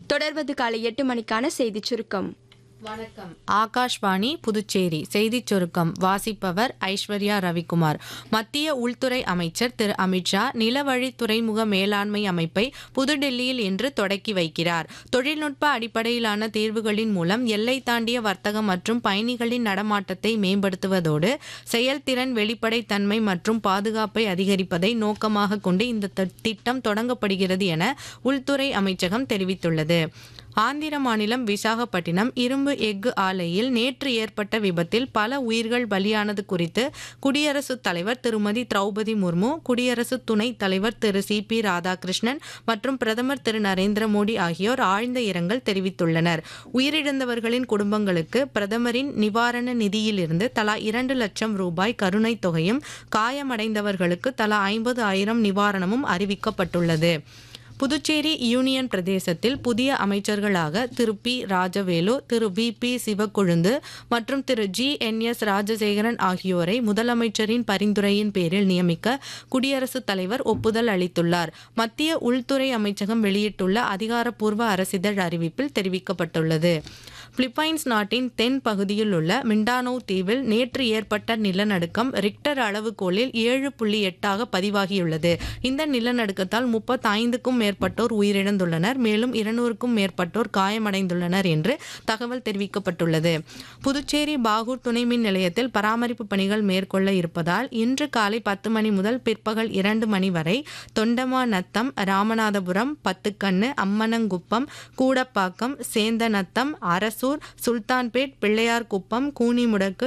தொடர்வது காலை எட்டு மணிக்கான செய்திச் சுருக்கம் வணக்கம் ஆகாஷ்வாணி புதுச்சேரி செய்திச் சுருக்கம் வாசிப்பவர் ஐஸ்வர்யா ரவிக்குமார் மத்திய உள்துறை அமைச்சர் திரு அமித்ஷா நிலவழி துறைமுக மேலாண்மை அமைப்பை புதுடெல்லியில் இன்று தொடக்கி வைக்கிறார் தொழில்நுட்ப அடிப்படையிலான தீர்வுகளின் மூலம் எல்லை தாண்டிய வர்த்தகம் மற்றும் பயணிகளின் நடமாட்டத்தை மேம்படுத்துவதோடு செயல்திறன் வெளிப்படைத்தன்மை மற்றும் பாதுகாப்பை அதிகரிப்பதை நோக்கமாக கொண்டு இந்த தி- திட்டம் தொடங்கப்படுகிறது என உள்துறை அமைச்சகம் தெரிவித்துள்ளது ஆந்திர மாநிலம் விசாகப்பட்டினம் இரும்பு எஃகு ஆலையில் நேற்று ஏற்பட்ட விபத்தில் பல உயிர்கள் பலியானது குறித்து குடியரசுத் தலைவர் திருமதி திரௌபதி முர்மு குடியரசு துணைத் தலைவர் திரு சி பி ராதாகிருஷ்ணன் மற்றும் பிரதமர் திரு நரேந்திர மோடி ஆகியோர் ஆழ்ந்த இரங்கல் தெரிவித்துள்ளனர் உயிரிழந்தவர்களின் குடும்பங்களுக்கு பிரதமரின் நிவாரண நிதியிலிருந்து தலா இரண்டு லட்சம் ரூபாய் கருணைத் தொகையும் காயமடைந்தவர்களுக்கு தலா ஐம்பது ஆயிரம் நிவாரணமும் அறிவிக்கப்பட்டுள்ளது புதுச்சேரி யூனியன் பிரதேசத்தில் புதிய அமைச்சர்களாக Thiru P Rajavelu Thiru V P Sivakozhundhu மற்றும் Thiru G N S Rajasekaran ஆகியோரை முதலமைச்சரின் பரிந்துரையின் பேரில் நியமிக்க குடியரசுத் தலைவர் ஒப்புதல் அளித்துள்ளார் மத்திய உள்துறை அமைச்சகம் வெளியிட்டுள்ள அதிகாரப்பூர்வ அரசிதழ் அறிவிப்பில் தெரிவிக்கப்பட்டுள்ளது பிலிப்பைன்ஸ் நாட்டின் தென் பகுதியில் உள்ள மிண்டானோ தீவில் நேற்று ஏற்பட்ட நிலநடுக்கம் ரிக்டர் அளவுகோலில் ஏழு புள்ளி எட்டாக பதிவாகியுள்ளது இந்த நிலநடுக்கத்தால் முப்பத்தைந்துக்கும் மேற்பட்டோர் உயிரிழந்துள்ளனர் மேலும் இருநூறுக்கும் மேற்பட்டோர் காயமடைந்துள்ளனர் என்று தகவல் தெரிவிக்கப்பட்டுள்ளது புதுச்சேரி பாகூர் துணை மின் நிலையத்தில் பராமரிப்பு பணிகள் மேற்கொள்ள இருப்பதால் இன்று காலை பத்து மணி முதல் பிற்பகல் இரண்டு மணி வரை தொண்டமா நத்தம் ராமநாதபுரம் பத்துக்கண்ணு அம்மனங்குப்பம் கூடப்பாக்கம் சேந்தநத்தம் அரசூர் சுல்தான்பேட் பிள்ளையார்குப்பம் கூனிமுடக்கு